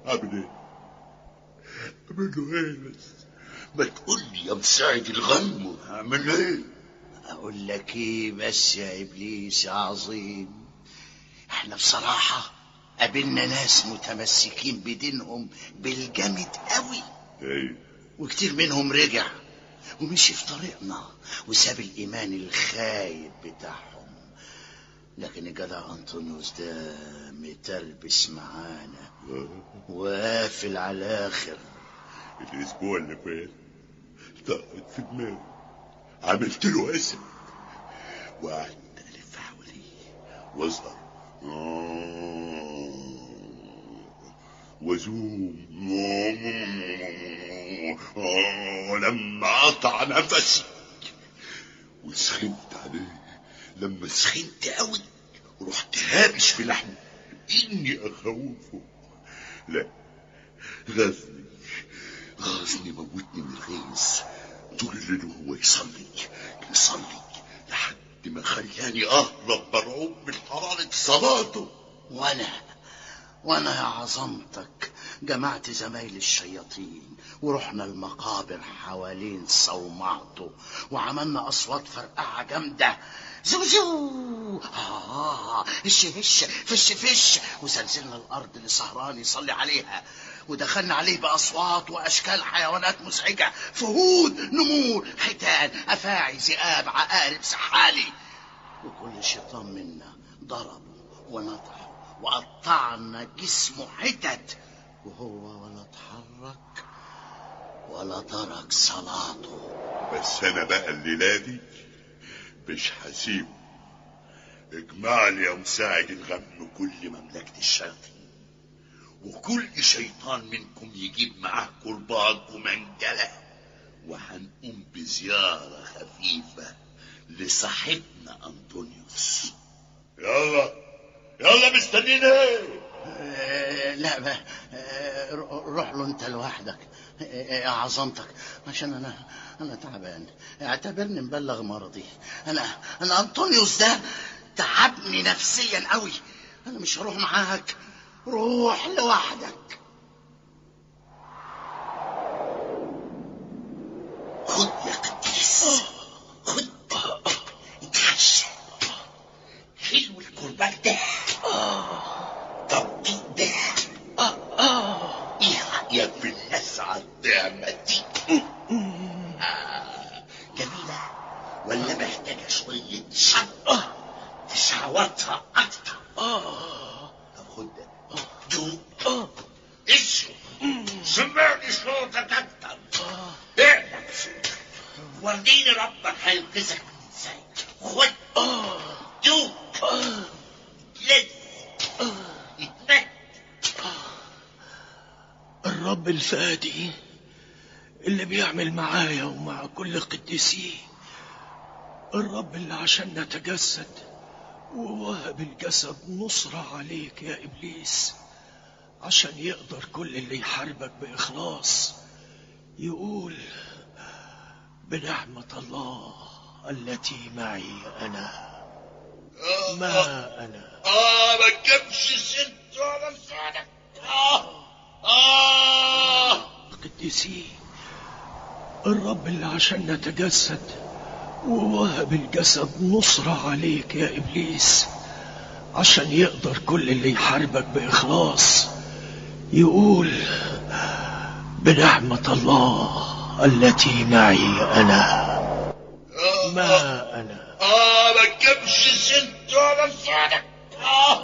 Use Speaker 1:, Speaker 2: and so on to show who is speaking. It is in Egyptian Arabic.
Speaker 1: اعمل ايه اعمل له ايه بس ما تقول لي يا مساعد الغم اعمل ايه
Speaker 2: اقول لك ايه بس يا ابليس يا عظيم احنا بصراحة قابلنا ناس متمسكين بدينهم بالجامد قوي
Speaker 1: ايه
Speaker 2: وكتير منهم رجع ومشي في طريقنا وساب الإيمان الخايب بتاعهم لكن الجدع أنطونيوس ده متلبس معانا وقافل على الآخر
Speaker 1: الاسبوع اللي فات طقت في دماغي عملت له اسم وقعدت الف حواليه واظهر وزوم لما قطع نفسي وسخنت عليه لما سخنت قوي رحت هابش في لحمه اني اخوفه لا غزني غزني موتني من الغيظ طول الليل وهو يصلي يصلي لحد ما خلاني اهرب مرعوب من حرارة صلاته
Speaker 2: وأنا وأنا يا عظمتك جمعت زمايل الشياطين ورحنا المقابر حوالين صومعته وعملنا أصوات فرقعة جامدة زو زو آه هش هش فش فش وسلسلنا الأرض اللي سهران يصلي عليها ودخلنا عليه بأصوات وأشكال حيوانات مزعجة فهود نمور حيتان أفاعي ذئاب عقارب سحالي وكل شيطان منا ضربه ونطعه وقطعنا جسمه حتت وهو ولا اتحرك ولا ترك صلاته
Speaker 1: بس انا بقى الليلة دي مش هسيبه اجمع لي يا مساعد الغم كل مملكة الشياطين وكل شيطان منكم يجيب معاه كرباج ومنجلة وهنقوم بزيارة خفيفة لصاحبنا أنطونيوس يلا يلا مستنيين ايه
Speaker 2: آه، لا ما آه، روح له انت لوحدك آه، يا عظمتك عشان انا انا تعبان اعتبرني مبلغ مرضي انا انا انطونيوس ده تعبني نفسيا قوي انا مش هروح معاك روح لوحدك
Speaker 3: خد يا قديس خد اتعشى حلو الكرباج ده طب ده ايه رايك بالنسعة الدعمة دي آه، جميلة ولا محتاجة شوية شطة تشعوطها أكتر طب خد ده دوق اشرب سمعني صوتك أكتر اعلم صوتك وريني ربك هينقذك من ازاي خد دوق لذ اتمت
Speaker 4: الرب الفادي اللي بيعمل معايا ومع كل قديسيه الرب اللي عشان نتجسد ووهب الجسد نصرة عليك يا إبليس عشان يقدر كل اللي يحاربك بإخلاص يقول بنعمة الله التي معي أنا ما أنا
Speaker 1: اه ما تجيبش ست ولا لسانك اه اه
Speaker 4: قديسيه الرب اللي عشان نتجسد ووهب الجسد نصرة عليك يا إبليس عشان يقدر كل اللي يحاربك بإخلاص يقول بنعمة الله التي معي أنا ما أنا
Speaker 1: اه ما تجيبش ست ولا لسانك اه